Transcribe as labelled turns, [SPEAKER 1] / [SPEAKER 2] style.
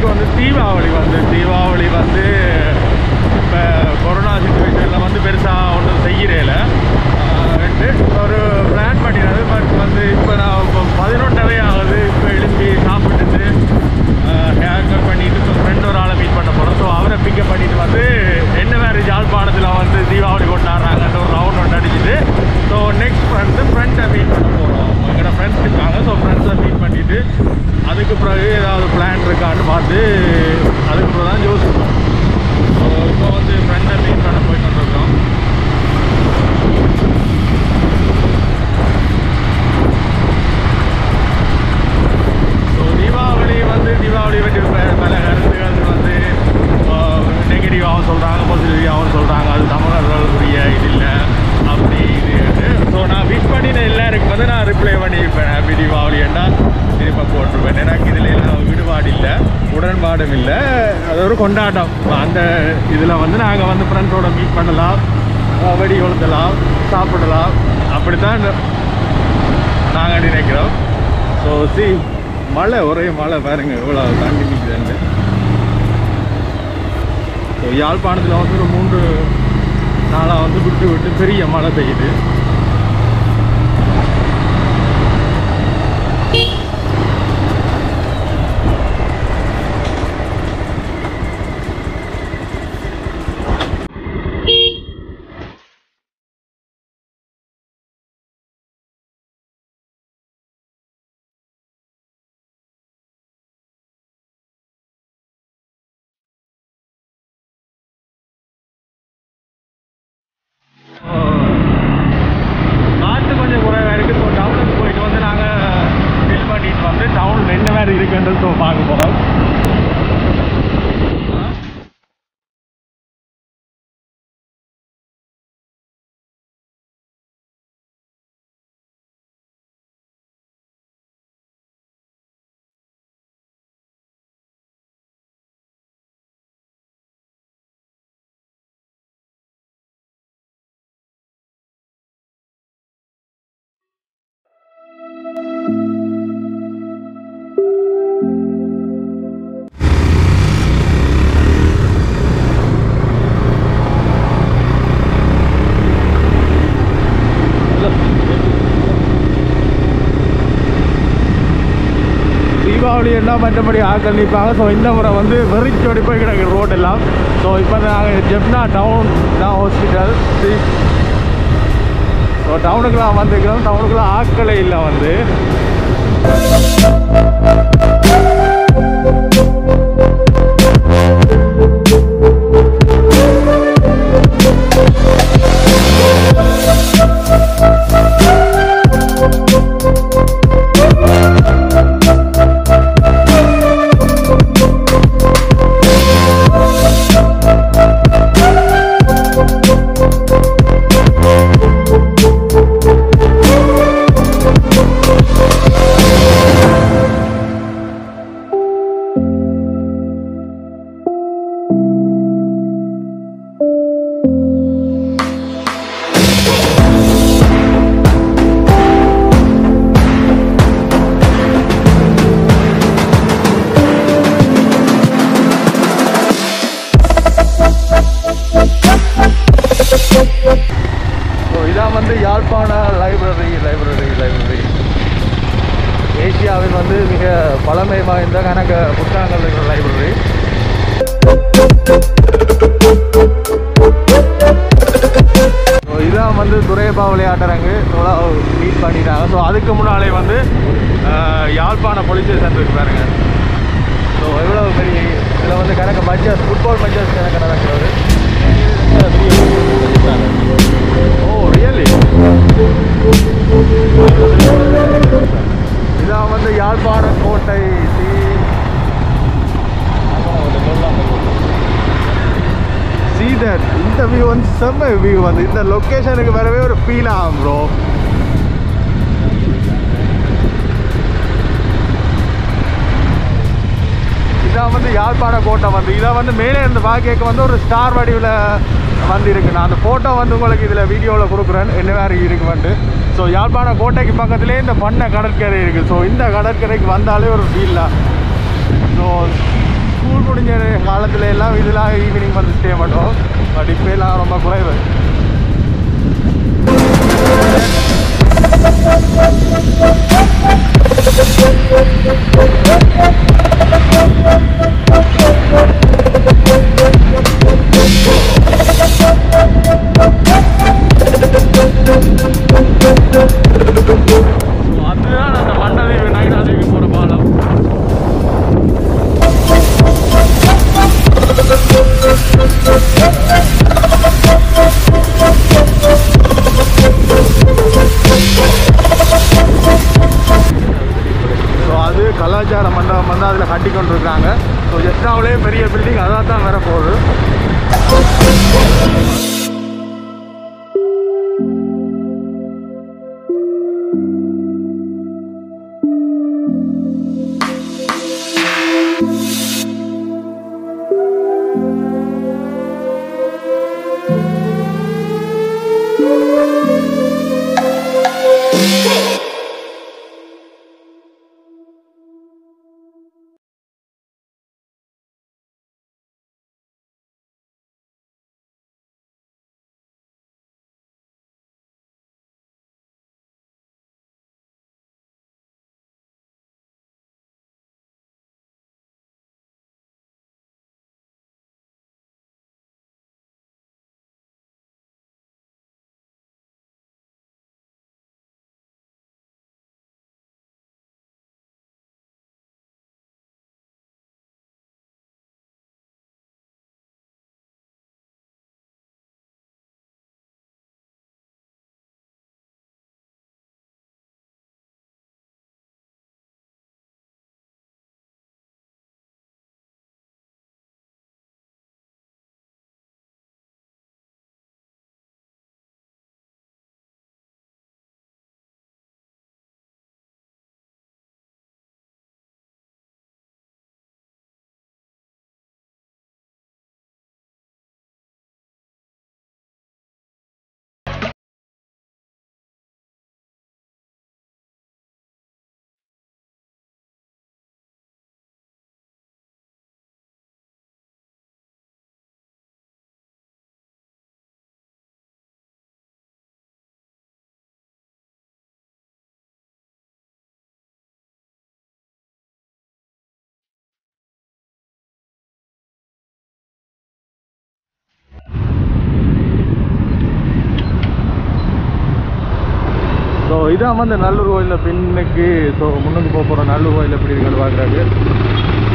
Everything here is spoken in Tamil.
[SPEAKER 1] இன்னைக்கு வந்து தீபாவளி வந்து தீபாவளி வந்து இப்போ கொரோனா சுச்சுவேஷனில் வந்து பெருசாக ஒன்றும் செய்கிறேல ஒரு பிளான் பண்ணினது பட் வந்து இப்போ நான் இப்போ பதினொன்றரை ஆகுது இப்போ எழுப்பி சாப்பிட்டுட்டு ஹேர் கட் பண்ணிட்டு இப்போ ஃப்ரெண்ட் ஒரு ஆளை மீட் பண்ண போகிறோம் ஸோ அவரை பிக்கப் பண்ணிட்டு வந்து என்ன மாதிரி ஜாழ்ப்பாணத்தில் வந்து தீபாவளி கொண்டாடுறாங்கன்ற ஒரு ரவுண்ட் ஒன்று அடிச்சுட்டு ஸோ நெக்ஸ்ட் வந்து ஃப்ரெண்டை மீட் பண்ண போகிறோம் எங்களோட ஃப்ரெண்ட்ஸ் இருக்காங்க ஸோ ஃப்ரெண்ட்ஸை மீட் பண்ணிட்டு அதுக்கு பிறகு ஏதாவது பிளான் இருக்கான்னு பார்த்து அதுக்கு பிறகு தான் யோசிப்போம் ஸோ இப்போ வந்து ஃப்ரெண்டை மீட் பண்ண போய் கொண்டிருக்கோம் ஸோ தீபாவளி வந்து தீபாவளி பற்றி ப- பல கருத்துகள் வந்து நெகட்டிவாகவும் சொல்கிறாங்க பாசிட்டிவாகவும் சொல்கிறாங்க அது தமிழர்களுக்குரிய இது இல்லை அப்படி இது ஸோ நான் விஷ் பண்ணின எல்லாருக்கும் வந்து நான் ரிப்ளை பண்ணியிருப்பேன் ஹாப்பி தீபாவளி என்ன திரும்ப போட்டிருப்பேன் எனக்கு இதில் எல்லாம் விடுபாடு இல்லை உடன்பாடும் இல்லை அது ஒரு கொண்டாட்டம் அந்த இதில் வந்து நாங்கள் வந்து ஃப்ரெண்ட்ஸோட மீட் பண்ணலாம் அஹ் வெடி கொளுத்தலாம் சாப்பிடலாம் அப்படித்தான் நாங்கள் நினைக்கிறோம் ஸோ சி மழை ஒரே மழை பாருங்க எவ்வளோ தண்ணி நிற்குதுன்னு ஸோ யாழ்ப்பாணத்தில் வந்து ஒரு மூன்று நாளாக வந்து விட்டு விட்டு பெரிய மழை பெய்யுது காற்று கொஞ்சம் குறைவாக இருக்குது ஸோ டவுனுக்கு போயிட்டு வந்து நாங்கள் ஃபில் பண்ணிட்டு வந்து டவுனில் என்ன மாதிரி இருக்குன்றது ஸோ பார்க்க போகிறோம் தீபாவளி எல்லாம் மற்றபடி ஆட்கள் நிற்பாங்க ஸோ இந்த முறை வந்து வெறிச்சோடி போய் கிடக்கு ரோட் எல்லாம் ஸோ இப்போ நாங்கள் ஜெப்னா டவுன் தான் ஹாஸ்பிட்டல் ஸோ டவுனுக்குலாம் வந்துக்கிறோம் டவுனுக்குலாம் ஆட்களே இல்லை வந்து ஸோ இதான் வந்து யாழ்ப்பாண லைப்ரரி லைப்ரரி லைப்ரரி ஏசியாவில் வந்து மிக பழமை வாய்ந்த கணக்க புத்தகங்கள் இருக்கிற லைப்ரரி ஸோ இதான் வந்து துரையப்பா விளையாட்டுறங்கு மீட் பண்ணிட்டாங்க ஸோ அதுக்கு முன்னாலே வந்து அஹ், யாழ்ப்பாண போலீஸ் ஸ்டேஷன் இருக்கு பாருங்க ஸோ எவ்வளோ பெரிய இதில் வந்து கணக்கு மச்சஸ் ஃபுட்பால் மச்சஸ் கணக்கு நடக்கிறது ஓ ரியலி இதான் வந்து யாழ்ப்பாண கோட்டை சீதர் இந்த வியூ வந்து செம்ம வியூ வந்து இந்த லொக்கேஷனுக்கு வரவே ஒரு ஃபீல் ஆகும் ப்ரோ இதான் வந்து யாழ்ப்பாண கோட்டை வந்து இதை வந்து மேலே இருந்து பார்க்க வந்து ஒரு ஸ்டார் வடிவில் வந்து இருக்கு நான் அந்த ஃபோட்டோ வந்து உங்களுக்கு இதில் வீடியோவில் கொடுக்குறேன் என்ன மாதிரி இருக்கு வந்து ஸோ யாழ்ப்பாண கோட்டைக்கு பக்கத்துலேயே இந்த பண்ணை கடற்கரை இருக்குது ஸோ இந்த கடற்கரைக்கு வந்தாலே ஒரு ஃபீல் தான் ஸோ முடிஞ்ச காலத்துல எல்லாம் இதெல்லாம் ஈவினிங் வந்து ஸ்டே பண்ணுவோம் பட் இப்போ எல்லாம் ரொம்ப குறைவு அதுதான் அந்த மண்டதீவு நைனாதீவு போகிற பாலம் ஸோ அது கலாச்சார மண்டபம் வந்து அதில் கட்டி கொண்டிருக்காங்க ஸோ ஜெஸ்டாவிலே பெரிய பில்டிங் அதான் தான் வர போகுது ஸோ இதான் வந்து நல்லூர் கோயிலில் பின்னுக்கு ஸோ முன்னுக்கு போக போகிற நல்லூர் கோயில் எப்படி இருக்குன்னு பார்க்குறாரு